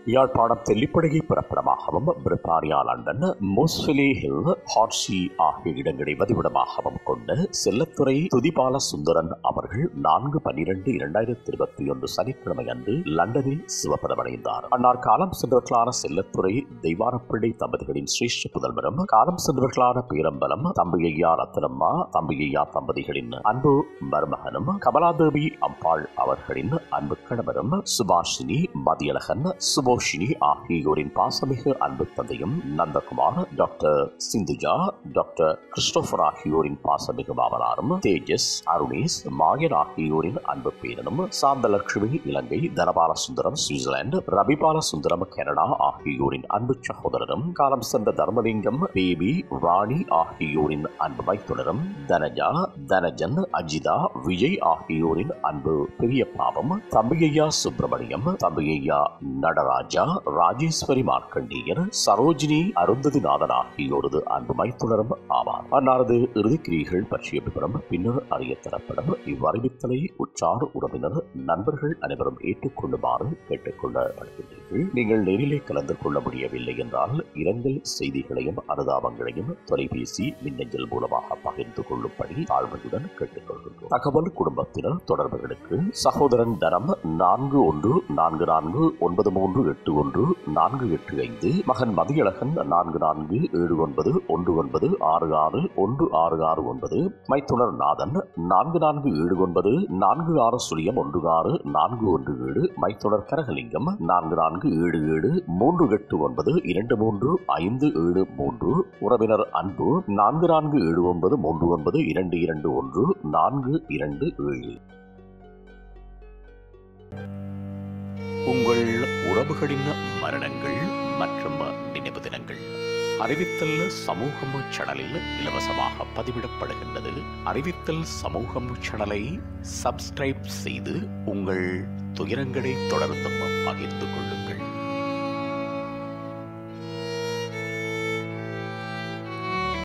யாழ்ப்பாணம் தெல்லிப்படையை பிறப்பிடமாகவும் பிரித்தானியா லண்டன் மோஸ்ஃபிலி ஹில் ஹார்ஷி ஆகிய இடங்களை வதிவிடமாகவும் கொண்ட செல்லத்துறை துதிபால சுந்தரன் அவர்கள் நான்கு பன்னிரண்டு இரண்டாயிரத்தி இருபத்தி ஒன்று சனிக்கிழமை அன்று லண்டனில் சிவபதமடைந்தார் அன்னார் காலம் சென்றவர்களான செல்லத்துறை தெய்வானப்பிள்ளை தம்பதிகளின் சிரேஷ்ட புதல்வரும் காலம் சென்றவர்களான பேரம்பலம் தம்பியையா ரத்தனம்மா தம்பியையா தம்பதிகளின் அன்பு மருமகனும் கமலாதேவி அம்பாள் அவர்களின் அன்பு கணவரும் சுபாஷினி மதியழகன் சுபோஷினி ஆகியோரின் பாசமிகு அன்பு தந்தையும் Nandakumar doctor Sindhuja doctor Christopher ஆகியோரின் பாசமிகு மாமனாரும் தேஜஸ் அருணேஷ் மாயன் ஆகியோரின் அன்பு பேரனும் சாந்தலட்சுமி இலங்கை தனபால சுந்தரம் சுவிட்சர்லாந்து ரபிபால சுந்தரம் கனடா ஆகியோரின் அன்பு சகோதரரும் காலம் சென்ற தர்மலிங்கம் பேபி வாணி ஆகியோரின் அன்பு மைத்துனரும் தனஜா தனஜன் அஜிதா விஜய் ஆகியோரின் அன்பு பெரிய பாவம் தம்பியையா சுப்பிரமணியம் தம்பியையா நடராஜா ராஜேஸ்வரி மார்க்கண்டேயர் சரோஜினி அருந்ததிநாதன் ஆகியோரது அன்பு மைத்துனரும் ஆவார் அன்னாரது இறுதிக்கிரியைகள் பற்றிய விவரம் பின்னர் அறிய தரப்படும் இவ்வறிவித்தலை உற்றார் உறவினர் நண்பர்கள் அனைவரும் ஏற்றுக்கொள்ளுமாறு கேட்டுக்கொள்ளப்படுகின்றீர்கள் நீங்கள் நேரிலே கலந்து கொள்ள முடியவில்லை என்றால் இரங்கல் செய்திகளையும் அனுதாபங்களையும் தொலைபேசி மின்னஞ்சல் மூலமாக பகிர்ந்து கொள்ளும்படி தாழ்மையுடன் கேட்டுக்கொள்கின்றோம் தகவல் குடும்பத்தினர் தொடர்புகளுக்கு சகோதரன் தரம் நான்கு ஒன்று நான்கு நான்கு ஒன்பது மூன்று எட்டு ஒன்று நான்கு எட்டு ஐந்து மகன் மதியழகன் நான்கு நான்கு ஏழு ஒன்பது ஒன்று ஒன்பது ஆறு ஆறு ஒன்று ஆறு ஆறு ஒன்பது மைத்துனர் நாதன் நான்கு நான்கு ஏழு ஒன்பது நான்கு ஆறு சுழியம் ஒன்று ஆறு நான்கு ஒன்று ஏழு மைத்துனர் கரகலிங்கம் நான்கு நான்கு ஏழு ஏழு மூன்று எட்டு ஒன்பது இரண்டு மூன்று ஐந்து ஏழு மூன்று உறவினர் அன்பு நான்கு நான்கு ஏழு ஒன்பது மூன்று ஒன்பது இரண்டு இரண்டு ஒன்று நான்கு இரண்டு ஏழு உங்கள் உறவுகளின் மரணங்கள் மற்றும் நினைவு தினங்கள் அறிவித்தல் சமூகம் சேனலில் இலவசமாக பதிவிடப்படுகின்றது அறிவித்தல் சமூகம் சேனலை சப்ஸ்கிரைப் செய்து உங்கள் துயரங்களை தொடர்ந்தும் பகிர்ந்து கொள்ளுங்கள்